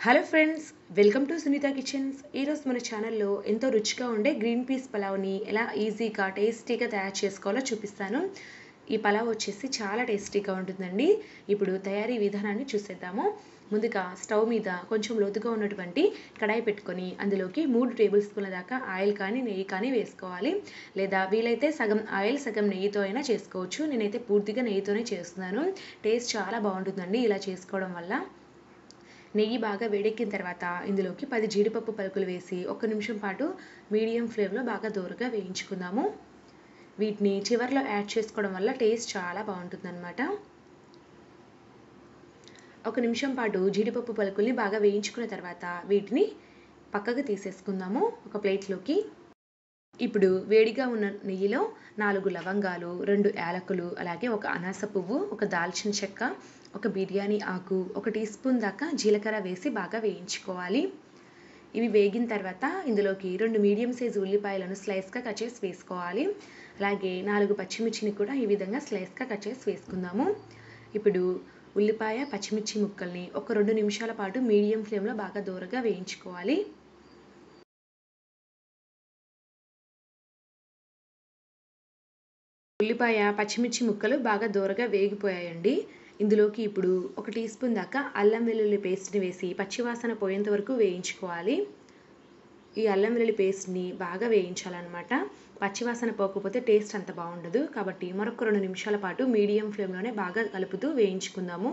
hello friends welcome to Sunitha kitchens ఈరోజు మన ఛానల్లో ఎంతో రుచిగా ఉండే గ్రీన్ పీస్ పలావ్ని ఎలా ఈజీగా టేస్టీగా తయారు చేసుకోవాలో చూపిస్తాను ఈ పలావ్ వచ్చేసి చాలా టేస్టీగా ఉంటుందండి ఇప్పుడు తయారీ విధానాన్ని చూసేద్దాము ముందుగా స్టవ్ మీద కొంచెం లోతుగా ఉన్నటువంటి కడాయి పెట్టుకొని అందులోకి మూడు టేబుల్ స్పూన్ల దాకా ఆయిల్ కానీ నెయ్యి కానీ వేసుకోవాలి లేదా వీలైతే సగం ఆయిల్ సగం నెయ్యితో అయినా చేసుకోవచ్చు నేనైతే పూర్తిగా నెయ్యితోనే చేస్తున్నాను టేస్ట్ చాలా బాగుంటుందండి ఇలా చేసుకోవడం వల్ల నెయ్యి బాగా వేడెక్కిన తర్వాత ఇందులోకి పది జీడిపప్పు పలుకులు వేసి ఒక నిమిషం పాటు మీడియం ఫ్లేమ్లో బాగా దూరగా వేయించుకుందాము వీటిని చివరిలో యాడ్ చేసుకోవడం వల్ల టేస్ట్ చాలా బాగుంటుందన్నమాట ఒక నిమిషం పాటు జీడిపప్పు పలుకుల్ని బాగా వేయించుకున్న తర్వాత వీటిని పక్కకు తీసేసుకుందాము ఒక ప్లేట్లోకి ఇప్పుడు వేడిగా ఉన్న నెయ్యిలో నాలుగు లవంగాలు రెండు యాలకులు అలాగే ఒక అనాస పువ్వు ఒక దాల్చిన చెక్క ఒక బిర్యానీ ఆకు ఒక టీ స్పూన్ దాకా జీలకర్ర వేసి బాగా వేయించుకోవాలి ఇవి వేగిన తర్వాత ఇందులోకి రెండు మీడియం సైజు ఉల్లిపాయలను స్లైస్గా కట్ చేసి వేసుకోవాలి అలాగే నాలుగు పచ్చిమిర్చిని కూడా ఈ విధంగా స్లైస్గా కట్ చేసి వేసుకుందాము ఇప్పుడు ఉల్లిపాయ పచ్చిమిర్చి ముక్కల్ని ఒక రెండు నిమిషాల పాటు మీడియం ఫ్లేమ్లో బాగా దూరగా వేయించుకోవాలి ఉల్లిపాయ పచ్చిమిర్చి ముక్కలు బాగా దూరగా వేగిపోయాయండి ఇందులోకి ఇప్పుడు ఒక టీ స్పూన్ దాకా అల్లం వెల్లుల్లి పేస్ట్ని వేసి పచ్చివాసన పోయేంత వరకు వేయించుకోవాలి ఈ అల్లం వెల్లుల్లి పేస్ట్ని బాగా వేయించాలన్నమాట పచ్చివాసన పోకపోతే టేస్ట్ అంత బాగుండదు కాబట్టి మరొక రెండు నిమిషాల పాటు మీడియం ఫ్లేమ్లోనే బాగా కలుపుతూ వేయించుకుందాము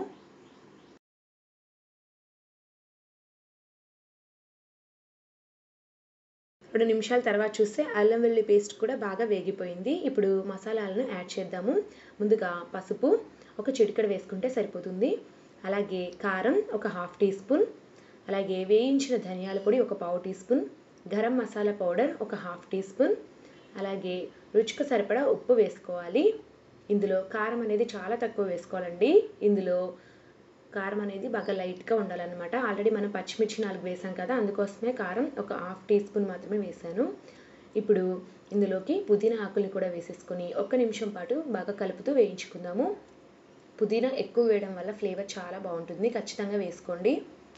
రెండు నిమిషాల తర్వాత చూస్తే అల్లం వెల్లుల్లి పేస్ట్ కూడా బాగా వేగిపోయింది ఇప్పుడు మసాలాలను యాడ్ చేద్దాము ముందుగా పసుపు ఒక చిటికెడ వేసుకుంటే సరిపోతుంది అలాగే కారం ఒక హాఫ్ టీ స్పూన్ అలాగే వేయించిన ధనియాల పొడి ఒక పావు teaspoon garam masala powder ఒక హాఫ్ టీ స్పూన్ అలాగే రుచికి సరిపడా ఉప్పు వేసుకోవాలి ఇందులో కారం అనేది చాలా తక్కువ వేసుకోవాలండి ఇందులో కారం అనేది బాగా లైట్గా ఉండాలన్నమాట ఆల్రెడీ మనం పచ్చిమిర్చి నాలుగు వేసాం కదా అందుకోసమే కారం ఒక హాఫ్ టీ స్పూన్ మాత్రమే వేసాను ఇప్పుడు ఇందులోకి పుదీనా ఆకుల్ని కూడా వేసేసుకొని ఒక్క నిమిషం పాటు బాగా కలుపుతూ వేయించుకుందాము పుదీనా ఎక్కువ వేయడం వల్ల ఫ్లేవర్ చాలా బాగుంటుంది ఖచ్చితంగా వేసుకోండి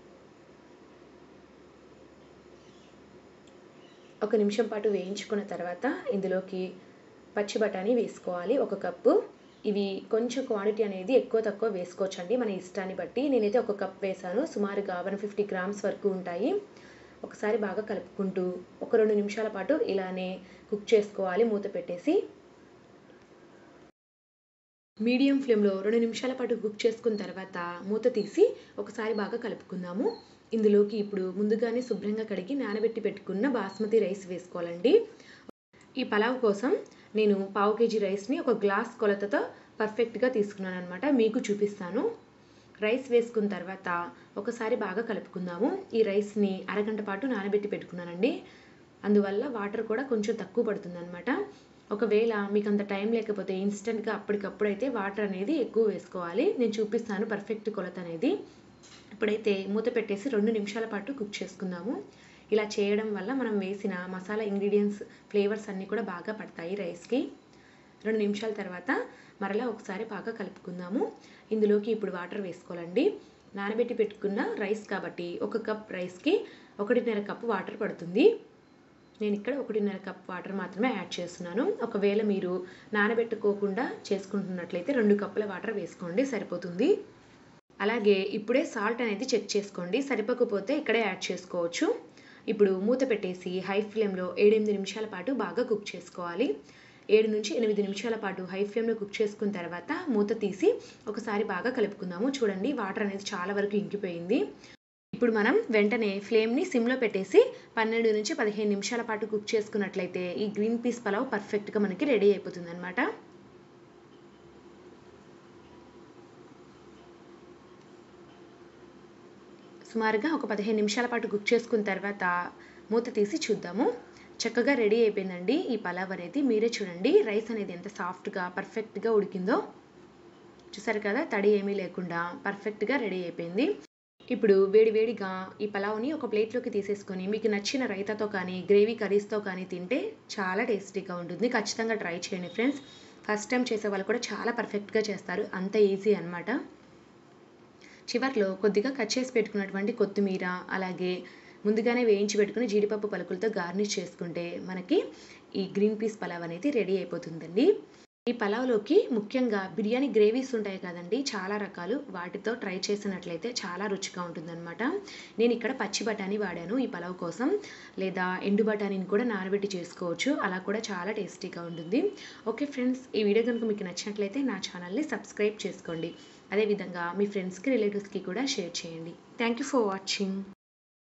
ఒక నిమిషం పాటు వేయించుకున్న తర్వాత ఇందులోకి పచ్చి బఠానీ వేసుకోవాలి ఒక కప్పు ఇవి కొంచెం క్వాంటిటీ అనేది ఎక్కువ తక్కువ వేసుకోవచ్చు అండి మన ఇష్టాన్ని బట్టి నేనైతే ఒక కప్ వేసాను సుమారుగా వన్ ఫిఫ్టీ గ్రామ్స్ వరకు ఉంటాయి ఒకసారి బాగా కలుపుకుంటూ ఒక రెండు నిమిషాల పాటు ఇలానే కుక్ చేసుకోవాలి మూత పెట్టేసి మీడియం ఫ్లేమ్లో రెండు నిమిషాల పాటు కుక్ చేసుకున్న తర్వాత మూత తీసి ఒకసారి బాగా కలుపుకుందాము ఇందులోకి ఇప్పుడు ముందుగానే శుభ్రంగా కడిగి నానబెట్టి పెట్టుకున్న బాస్మతి రైస్ వేసుకోవాలండి ఈ పలావ్ కోసం నేను పావు కేజీ రైస్ని ఒక గ్లాస్ కొలతతో పర్ఫెక్ట్గా తీసుకున్నాను అనమాట మీకు చూపిస్తాను రైస్ వేసుకున్న తర్వాత ఒకసారి బాగా కలుపుకుందాము ఈ రైస్ని అరగంట పాటు నానబెట్టి పెట్టుకున్నానండి అందువల్ల వాటర్ కూడా కొంచెం తక్కువ పడుతుంది అనమాట ఒకవేళ మీకు అంత టైం లేకపోతే ఇన్స్టెంట్గా అప్పటికప్పుడు అయితే వాటర్ అనేది ఎక్కువ వేసుకోవాలి నేను చూపిస్తాను పర్ఫెక్ట్ కొలత అనేది ఇప్పుడైతే మూత పెట్టేసి రెండు నిమిషాల పాటు కుక్ చేసుకుందాము ఇలా చేయడం వల్ల మనం వేసిన మసాలా ఇంగ్రీడియంట్స్ ఫ్లేవర్స్ అన్నీ కూడా బాగా పడతాయి రైస్కి రెండు నిమిషాల తర్వాత మరలా ఒకసారి బాగా కలుపుకుందాము ఇందులోకి ఇప్పుడు వాటర్ వేసుకోవాలండి నానబెట్టి పెట్టుకున్న రైస్ కాబట్టి ఒక కప్ రైస్కి ఒకటిన్నర కప్పు వాటర్ పడుతుంది నేను ఇక్కడ ఒకటిన్నర కప్ వాటర్ మాత్రమే యాడ్ చేస్తున్నాను ఒకవేళ మీరు నానబెట్టుకోకుండా చేసుకుంటున్నట్లయితే రెండు కప్పుల వాటర్ వేసుకోండి సరిపోతుంది అలాగే ఇప్పుడే సాల్ట్ అనేది చెక్ చేసుకోండి సరిపోకపోతే ఇక్కడే యాడ్ చేసుకోవచ్చు ఇప్పుడు మూత పెట్టేసి హై ఫ్లేమ్లో ఏడెనిమిది నిమిషాల పాటు బాగా కుక్ చేసుకోవాలి ఏడు నుంచి ఎనిమిది నిమిషాల పాటు హై ఫ్లేమ్లో కుక్ చేసుకున్న తర్వాత మూత తీసి ఒకసారి బాగా కలుపుకుందాము చూడండి వాటర్ అనేది చాలా వరకు ఇంకిపోయింది ఇప్పుడు మనం వెంటనే ఫ్లేమ్ని సిమ్లో పెట్టేసి పన్నెండు నుంచి పదిహేను నిమిషాల పాటు కుక్ చేసుకున్నట్లయితే ఈ గ్రీన్ పీస్ పలావ్ పర్ఫెక్ట్గా మనకి రెడీ అయిపోతుంది అనమాట సుమారుగా ఒక పదిహేను నిమిషాల పాటు కుక్ చేసుకున్న తర్వాత మూత తీసి చూద్దాము చక్కగా రెడీ అయిపోయిందండి ఈ పలావ్ అనేది మీరే చూడండి రైస్ అనేది ఎంత సాఫ్ట్గా పర్ఫెక్ట్గా ఉడికిందో చూసారు కదా తడి ఏమీ లేకుండా పర్ఫెక్ట్గా రెడీ అయిపోయింది ఇప్పుడు వేడివేడిగా ఈ పలావ్ని ఒక ప్లేట్లోకి తీసేసుకొని మీకు నచ్చిన రైతాతో కానీ గ్రేవీ కర్రీస్తో కానీ తింటే చాలా టేస్టీగా ఉంటుంది ఖచ్చితంగా ట్రై చేయండి ఫ్రెండ్స్ ఫస్ట్ టైం చేసే వాళ్ళు కూడా చాలా పర్ఫెక్ట్గా చేస్తారు అంత ఈజీ అనమాట చివర్లో కొద్దిగా కట్ చేసి పెట్టుకున్నటువంటి కొత్తిమీర అలాగే ముందుగానే వేయించి పెట్టుకుని జీడిపప్పు పలుకులతో గార్నిష్ చేసుకుంటే మనకి ఈ గ్రీన్ పీస్ పలావ్ అనేది రెడీ అయిపోతుందండి ఈ పలావ్లోకి ముఖ్యంగా బిర్యానీ గ్రేవీస్ ఉంటాయి కదండి చాలా రకాలు వాటితో ట్రై చేసినట్లయితే చాలా రుచిగా ఉంటుందన్నమాట నేను ఇక్కడ పచ్చి బఠానీ వాడాను ఈ పలావ్ కోసం లేదా ఎండు బఠానీని కూడా నానబెట్టి చేసుకోవచ్చు అలా కూడా చాలా టేస్టీగా ఉంటుంది ఓకే ఫ్రెండ్స్ ఈ వీడియో కనుక మీకు నచ్చినట్లయితే నా ఛానల్ని సబ్స్క్రైబ్ చేసుకోండి అదేవిధంగా మీ ఫ్రెండ్స్కి రిలేటివ్స్కి కూడా షేర్ చేయండి థ్యాంక్ యూ ఫర్ వాచింగ్